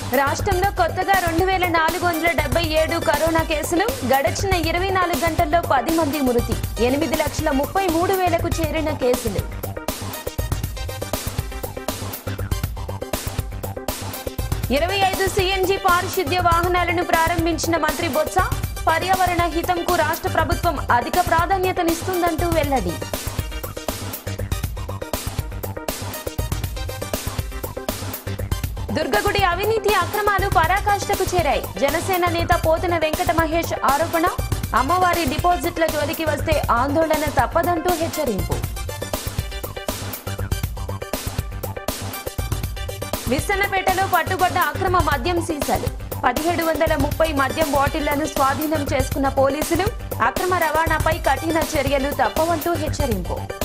రాష్ట్రంలో కొత్తగా రెండు వేల నాలుగు వందల డెబ్బై ఏడు కరోనా కేసులు గడచిన ఇరవై నాలుగు గంటల్లో పది మంది మృతి ఎనిమిది లక్షల ముప్పై మూడు వేలకు చేరిన కేసులు ఇరవై ఐదు సిఎన్జి పారిశుద్ధ్య వాహనాలను ప్రారంభించిన మంత్రి బొత్స పర్యావరణ హితంకు రాష్ట్ర ప్రభుత్వం అధిక ప్రాధాన్యతనిస్తుందంటూ వెల్లడి దుర్గగుడి అవినీతి అక్రమాలు పరాకాష్ఠకు చేరాయి జనసేన నేత పోతిన వెంకట మహేష్ ఆరోపణ అమ్మవారి డిపాజిట్ల జోలికి వస్తే ఆందోళన తప్పదంటూ హెచ్చరింపు విస్సన్నపేటలో పట్టుబడ్డ అక్రమ మద్యం సీసాలు పదిహేడు వందల ముప్పై మద్యం బాటిళ్లను స్వాధీనం చేసుకున్న పోలీసులు అక్రమ రవాణాపై కఠిన చర్యలు తప్పవంటూ హెచ్చరింపు